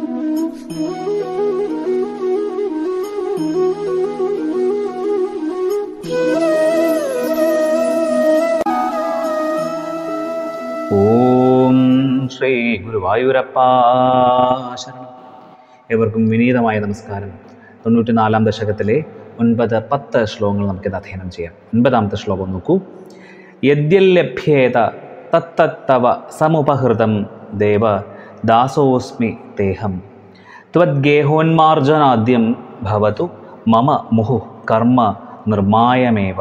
ഓം ശ്രീ ഗുരുവായൂരപ്പ ശരണം ഏവർക്കും വിനീതമായ നമസ്കാരം തൊണ്ണൂറ്റിനാലാം ദശകത്തിലെ ഒൻപത് പത്ത് ശ്ലോകങ്ങൾ നമുക്കിത് അധ്യയനം ചെയ്യാം ഒൻപതാമത്തെ ശ്ലോകം നോക്കൂ യദ്യല്ലഭ്യേത തത്തത്തവ സമുപഹൃതം ദേവ ദാസോസ്മി തേഹം ത്വദ്ഗേഹോന്മാർജനാദ്യം ഭവതു മമ മുഹു കർമ്മ നിർമായമേവ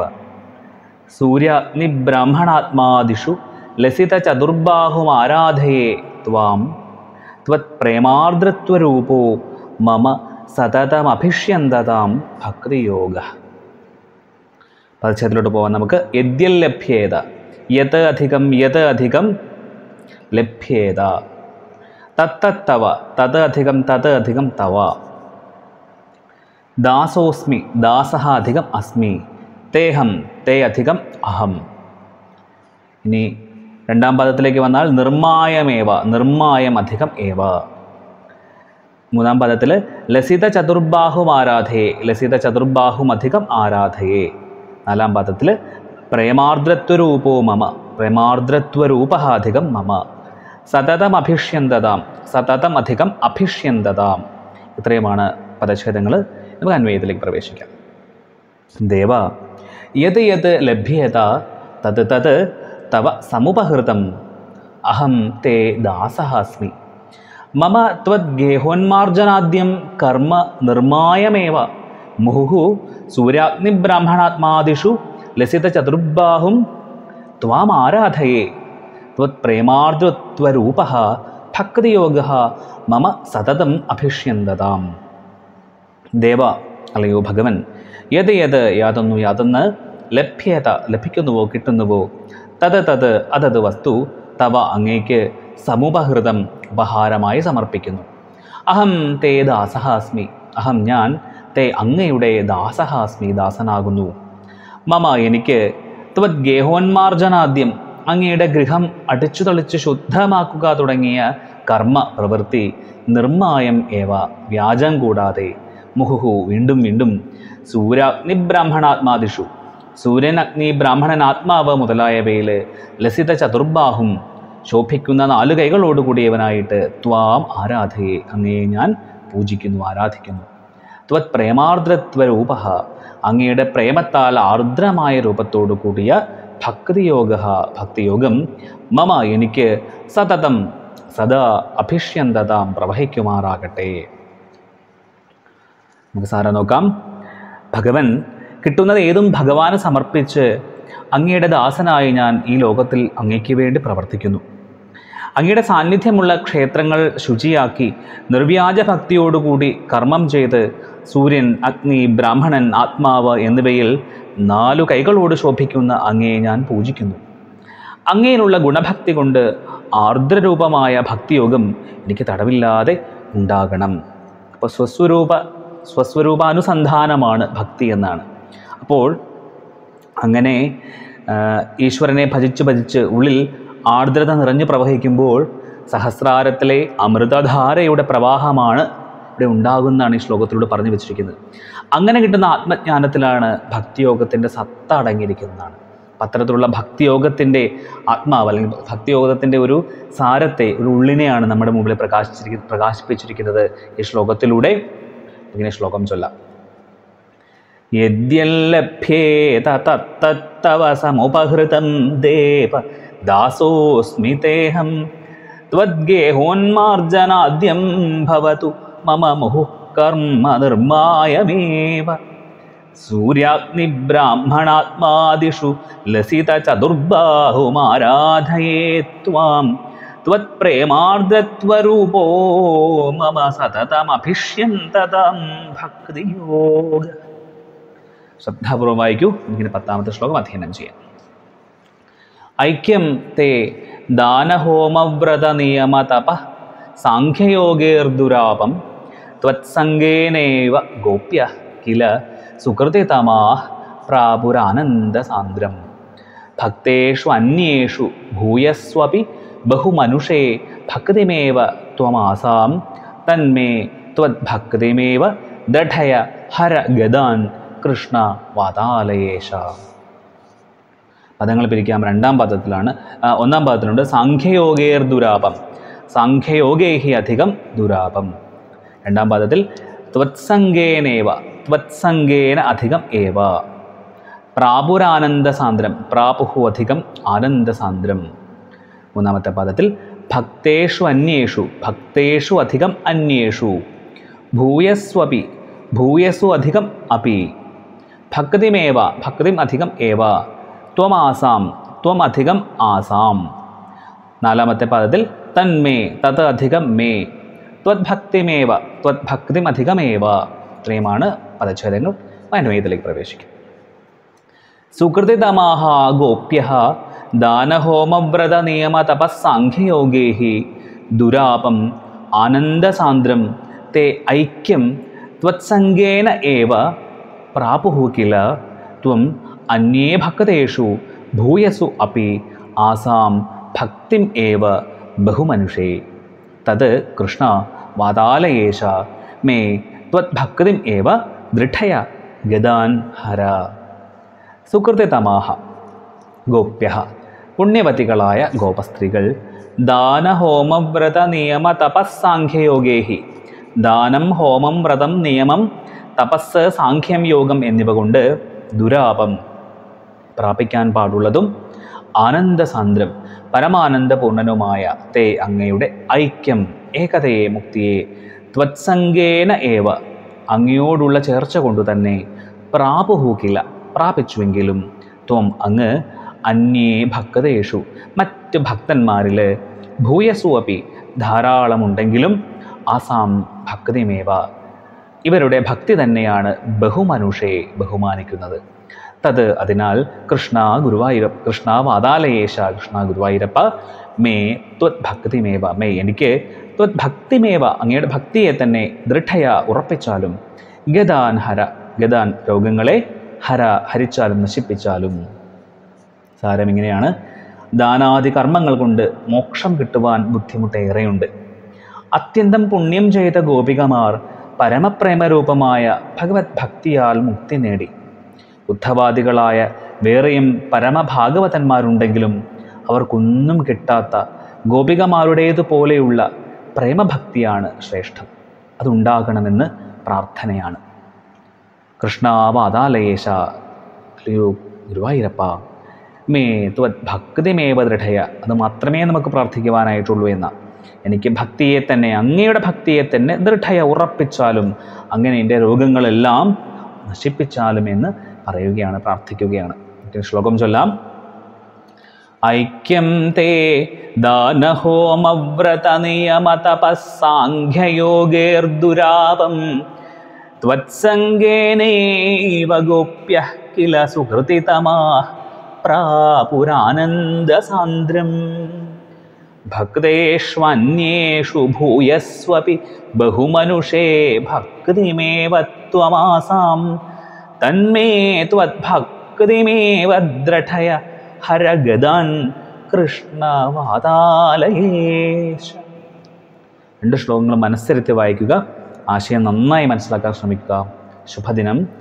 സൂര്യാഗ്നിബ്രാഹ്മണാത്മാദിഷു ലസിതചതുർബാഹുമാരാധയേ ത്വാം ത്വത്പ്രേമാർദ്രത്വരൂപോ മമ സതതമഭിഷ്യന്തതാം ഭക്തിയോഗ പദച്ഛേദത്തിലോട്ട് പോകാൻ നമുക്ക് യദ്യൽ ലഭ്യേത യത് അധികം യത് അധികം ലഭ്യേത തത്തത്തവ തത് അധികം തത് അധികം തവ ദാസോസ്മി ദാസഃ അധികം അസ്മി തേഹം തേ അധികം അഹം ഇനി രണ്ടാം പദത്തിലേക്ക് വന്നാൽ നിർമായമേവ നിർമായം അധികം ഏവ മൂന്നാം പദത്തിൽ ലസിത ചതുർബാഹും ആരാധയെ ലസിത ചതുർബാഹും അധികം ആരാധയെ നാലാം പദത്തിൽ പ്രേമാർദ്രത്വരൂപോ മമ പ്രേമാർദ്രത്വരൂപ അധികം മമ സതതം അഭിഷ്യന്തതാം സതതം അധികം അഭിഷ്യന്തതാം ഇത്രയുമാണ് പദച്ഛേദങ്ങൾ നമുക്ക് അന്വയത്തിലേക്ക് പ്രവേശിക്കാം ദേവ യത് യത് ലഭ്യത തത് തത് തവ സമുപഹൃതം അഹം തേ ദാസഃ അസ്മി മമ ത്വദ്ഗേഹോന്മാർജനാദ്യം കർമ്മ നിർമായമേവ മുഹുഹു സൂര്യാഗ്നിബ്രാഹ്മണാത്മാദിഷു ലസിതചതുർബാഹും ത്വാമാരാധയേ ത്വത്പ്രേമാർദ്രത്വരൂപ ഭക്തിയോഗ മമ സതതം അഭിഷ്യന്തതാം ദേവ അല്ലയോ ഭഗവൻ യത് യത് യാതൊന്നു യാതൊന്ന് ലഭ്യത ലഭിക്കുന്നുവോ കിട്ടുന്നുവോ തത് തത് അതത് വസ്തു തവ അങ്ങേക്ക് സമുപഹൃതം ഉപഹാരമായി സമർപ്പിക്കുന്നു അഹം തേ ദാസഃ അസ്മി അഹം ഞാൻ തേ അങ്ങയുടെ ദാസഃ അസ്മി ദാസനാകുന്നു മമ എനിക്ക് ത്വദ്ഗേഹോന്മാർജനാദ്യം അങ്ങയുടെ ഗൃഹം അടിച്ചു തളിച്ച് ശുദ്ധമാക്കുക തുടങ്ങിയ കർമ്മ പ്രവൃത്തി നിർമായം ഏവ വ്യാജം കൂടാതെ മുഹുഹു വീണ്ടും വീണ്ടും സൂര്യാഗ്നി ബ്രാഹ്മണാത്മാദിഷു സൂര്യൻ അഗ്നി ബ്രാഹ്മണൻ ആത്മാവ് മുതലായവയിൽ ലസിത ചതുർബാഹും ശോഭിക്കുന്ന നാല് കൈകളോടുകൂടിയവനായിട്ട് ത്വാം ആരാധയെ അങ്ങയെ ഞാൻ പൂജിക്കുന്നു ആരാധിക്കുന്നു ത്വത് പ്രേമാർദ്രത്വരൂപ അങ്ങയുടെ പ്രേമത്താൽ ആർദ്രമായ രൂപത്തോടു കൂടിയ ഭക്തിയോഗ ഭക്തിയോഗം മമ എനിക്ക് സതതം സദാ അഭിഷ്യന്തതാം പ്രവഹിക്കുമാറാകട്ടെ നമുക്ക് സാരം നോക്കാം ഭഗവൻ കിട്ടുന്നത് ഏതും ഭഗവാന് സമർപ്പിച്ച് അങ്ങയുടെ ദാസനായി ഞാൻ ഈ ലോകത്തിൽ അങ്ങയ്ക്ക് വേണ്ടി പ്രവർത്തിക്കുന്നു അങ്ങയുടെ സാന്നിധ്യമുള്ള ക്ഷേത്രങ്ങൾ ശുചിയാക്കി നിർവ്യാജ ഭക്തിയോടുകൂടി കർമ്മം ചെയ്ത് സൂര്യൻ അഗ്നി ബ്രാഹ്മണൻ ആത്മാവ് എന്നിവയിൽ നാലു കൈകളോട് ശോഭിക്കുന്ന അങ്ങയെ ഞാൻ പൂജിക്കുന്നു അങ്ങയിലുള്ള ഗുണഭക്തി കൊണ്ട് ആർദ്രരൂപമായ ഭക്തിയോഗം എനിക്ക് തടവില്ലാതെ ഉണ്ടാകണം അപ്പോൾ സ്വസ്വരൂപ സ്വസ്വരൂപാനുസന്ധാനമാണ് ഭക്തി എന്നാണ് അപ്പോൾ അങ്ങനെ ആ, ഈശ്വരനെ ഭജിച്ച് ഭജിച്ച് ഉള്ളിൽ ആർദ്രത നിറഞ്ഞു പ്രവഹിക്കുമ്പോൾ സഹസ്രാരത്തിലെ അമൃതധാരയുടെ പ്രവാഹമാണ് ഇവിടെ ഉണ്ടാകുന്നതാണ് ഈ ശ്ലോകത്തിലൂടെ പറഞ്ഞു വെച്ചിരിക്കുന്നത് അങ്ങനെ കിട്ടുന്ന ആത്മജ്ഞാനത്തിലാണ് ഭക്തിയോഗത്തിൻ്റെ സത്ത അടങ്ങിയിരിക്കുന്നതാണ് അപ്പം അത്തരത്തിലുള്ള ഭക്തിയോഗത്തിൻ്റെ ആത്മാവ് അല്ലെങ്കിൽ ഭക്തിയോഗത്തിൻ്റെ ഒരു സാരത്തെ ഒരു ഉള്ളിനെയാണ് നമ്മുടെ മുമ്പിൽ പ്രകാശിച്ചിരിക്കുന്ന പ്രകാശിപ്പിച്ചിരിക്കുന്നത് ഈ ശ്ലോകത്തിലൂടെ ഇങ്ങനെ ശ്ലോകം ചൊല്ലാം യദ്യല്ലഭ്യേത തത്തത്തവ സമുപഹൃതം ദേവ ദാസോസ്മി തേഹം ത്വദ്ഗേഹോന്മാർജനാദ്യം ഭവതു മമ മുഹുഃ കർമ്മ നിർമായമേവ സൂര്യാഗ്നിബ്രാഹ്മണാത്മാദിഷു ലസിതചതുർബാഹുമാരാധയേ ത്വാം त्वत्प्रेमार्द्रत्वरूपो मम സതതമഭിഷ്യന്തതം ഭക്തിയോഗ ശ്രദ്ധാപൂർവം വായിക്കൂ എനിക്കിന് പത്താമത്തെ ശ്ലോകം അധ്യയനം ചെയ്യാം ഐക്യം തേ ദാനഹോമവ്രത നിയമ തപ സാഖ്യയോഗേർദുരാപം ത്വത്സംഗേനേവ ഗോപ്യ കില സുഹൃതിതമാ പ്രാപുരാനന്ദസാന്ദ്രം ഭക്തേഷു അന്യേഷു ഭൂയസ്വപി ബഹുമനുഷേ ഭക്തിമേവ ത്വമാസാം തന്മേ ത്വദ്ഭക്തിമേവ ദഠയ ഹര ഗദാൻ കൃഷ്ണ വാതാലയേശ പദങ്ങൾ പിരിക്കാം രണ്ടാം പദത്തിലാണ് ആ, ഒന്നാം പദത്തിലുണ്ട് സാഖ്യയോഗേർ ദുരാപം സാഖ്യയോഗേഹി അധികം ദുരാപം രണ്ടാം പദത്തിൽ ത്വത്സംഗേനേവ ത്വത്സംഗേന അധികം ഏവ പ്രാപുരാനന്ദസാന്ദ്രം പ്രാപുഹു അധികം ആനന്ദസാന്ദ്രം മൂന്നാമത്തെ പദത്തിൽ ഭക്തേഷു അന്യേഷു ഭക്തേഷു അധികം അന്യേഷു ഭൂയസ്വപി ഭൂയസു അധികം അപി ഭക്തിമേവ ഭക്തിം അധികം ഏവ ത്വമാസാം ത്വമധികം ആസാം നാലാമത്തെ പദത്തിൽ തന്മേ തത് അധികം മേ ത്വദ്ഭക്തിമേവ ത്വദ്ഭക്തിമധികമേവ ഇത്രയുമാണ് പദച്ഛേദങ്ങൾ അനുമയത്തിലേക്ക് പ്രവേശിക്കും സുഹൃതിതമാഹ ഗോപ്യ ദാനഹോമവ്രത നിയമ തപസ്സാഖ്യയോഗേ ദുരാപം ആനന്ദസാന്ദ്രം തേ ഐക്യം ത്വത്സംഗേന ഏവ പ്രാപുഃ കില ത്വം അന്യേ ഭക്തേഷു ഭൂയസു അപ്പി ആസാം ഭക്തിം ഏവ ബഹുമനുഷേ തത് കൃഷ്ണ വാതാലയേശ മേ ത്വദ്ഭക്തിം ഏവ ദൃഢയ ഗദാൻ ഹര സുഹൃത്തിതമാഹ ഗോപ്യ പുണ്യവതികളായ ഗോപസ്ത്രീകൾ ദാനഹോമവ്രത നിയമ തപസ്സാഖ്യയോഗേഹി ദാനം ഹോമം വ്രതം നിയമം തപസ് സാഖ്യം യോഗം എന്നിവ കൊണ്ട് ദുരാപം പ്രാപിക്കാൻ പാടുള്ളതും ആനന്ദസാന്ദ്രം പരമാനന്ദപൂർണനുമായ തേ അങ്ങയുടെ ഐക്യം ഏകതയെ മുക്തിയെ ത്വത്സംഗേന ഏവ അങ്ങയോടുള്ള ചേർച്ച കൊണ്ടു തന്നെ പ്രാപുഹൂക്കില്ല പ്രാപിച്ചുവെങ്കിലും ത്വം അങ്ങ് അന്യേ ഭക്തേഷു മറ്റ് ഭക്തന്മാരിൽ ഭൂയസു അപ്പി ധാരാളമുണ്ടെങ്കിലും ആസാം ഭക്തിമേവ ഇവരുടെ ഭക്തി തന്നെയാണ് ബഹുമനുഷയെ ബഹുമാനിക്കുന്നത് തത് അതിനാൽ കൃഷ്ണ ഗുരുവായൂര കൃഷ്ണ വാതാലയേശ കൃഷ്ണ ഗുരുവായൂരപ്പ മേ ത്വത് ഭക്തിമേവ മേ എനിക്ക് ത്വത് ഭക്തിമേവ അങ്ങയുടെ ഭക്തിയെ തന്നെ ദൃഢയ ഉറപ്പിച്ചാലും ഗദാൻ ഹര ഗദാൻ രോഗങ്ങളെ ഹര ഹരിച്ചാലും നശിപ്പിച്ചാലും സാരം ഇങ്ങനെയാണ് ദാനാദി കർമ്മങ്ങൾ കൊണ്ട് മോക്ഷം കിട്ടുവാൻ ബുദ്ധിമുട്ടേറെയുണ്ട് അത്യന്തം പുണ്യം ചെയ്ത ഗോപികമാർ പരമപ്രേമരൂപമായ ഭഗവത് ഭക്തിയാൽ മുക്തി നേടി ബുദ്ധവാദികളായ വേറെയും പരമഭാഗവതന്മാരുണ്ടെങ്കിലും അവർക്കൊന്നും കിട്ടാത്ത ഗോപികമാരുടേതുപോലെയുള്ള പ്രേമഭക്തിയാണ് ശ്രേഷ്ഠം അതുണ്ടാകണമെന്ന് പ്രാർത്ഥനയാണ് കൃഷ്ണാവാതാലയേശ അല്ലയോ ഗുരുവായൂരപ്പ മേ ത്വത് ഭക്തിമേവ ദൃഢയ അത് മാത്രമേ നമുക്ക് പ്രാർത്ഥിക്കുവാനായിട്ടുള്ളൂ എന്ന എനിക്ക് ഭക്തിയെ തന്നെ അങ്ങയുടെ ഭക്തിയെ തന്നെ ദൃഢയ ഉറപ്പിച്ചാലും അങ്ങനെ എൻ്റെ രോഗങ്ങളെല്ലാം നശിപ്പിച്ചാലും എന്ന് പറയുകയാണ് പ്രാർത്ഥിക്കുകയാണ് മറ്റൊരു ശ്ലോകം ചൊല്ലാം ഐക്യം തേ ദാനഹോമവ്രത നിയമ തപസ്സാഖ്യയോഗേർദുരാപം ത്വത്സംഗേനൈവ ഗോപ്യ കില സുഹൃതിതമാ പ്രാപുരാനന്ദസാന്ദ്രം ഭക്തേഷ്വന്യേഷു ഭൂയസ്വപി ബഹുമനുഷേ ഭക്തിമേവ ത്വമാസാം തന്മേ ത്വദ്ഭക്തിമേവ ദൃഢയ ഹരഗദാൻ കൃഷ്ണവാതാലയേശ രണ്ട് ശ്ലോകങ്ങൾ മനസ്സിരുത്തി വായിക്കുക ആശയം നന്നായി മനസ്സിലാക്കാൻ ശ്രമിക്കുക ശുഭദിനം